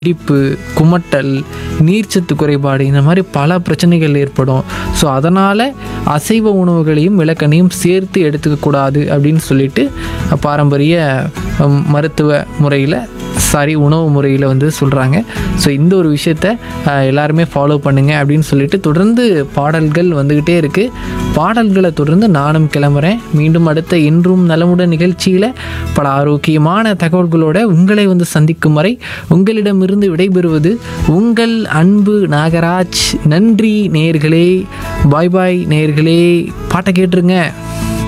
வெடிப்பு குமட்டல் நீர்ச்சத்து குறைபாடு இந்த மாதிரி பல பிரச்சனைகள் ஏற்படும் ஸோ அதனால் அசைவ உணவுகளையும் விளக்கெண்ணையும் சேர்த்து எடுத்துக்கக்கூடாது அப்படின்னு சொல்லிட்டு பாரம்பரிய ஹம், மருத்துவ முறையில் சாரி உணவு முறையில் வந்து சொல்கிறாங்க ஸோ இந்த ஒரு விஷயத்த அஹ், எல்லாருமே ஃபாலோ பண்ணுங்க அப்படின்னு சொல்லிட்டு தொடர்ந்து பாடல்கள் வந்துக்கிட்டே இருக்குது பாடல்களை தொடர்ந்து நானும் கிளம்புறேன் மீண்டும் அடுத்த இன்றும் நலமுடன் நிகழ்ச்சியில் பல ஆரோக்கியமான தகவல்களோட உங்களை வந்து சந்திக்கும் வரை உங்களிடமிருந்து விடைபெறுவது உங்கள் அன்பு நாகராஜ் நன்றி நேயர்களே பாய் பாய் நேயர்களே பாட்டை கேட்டுருங்க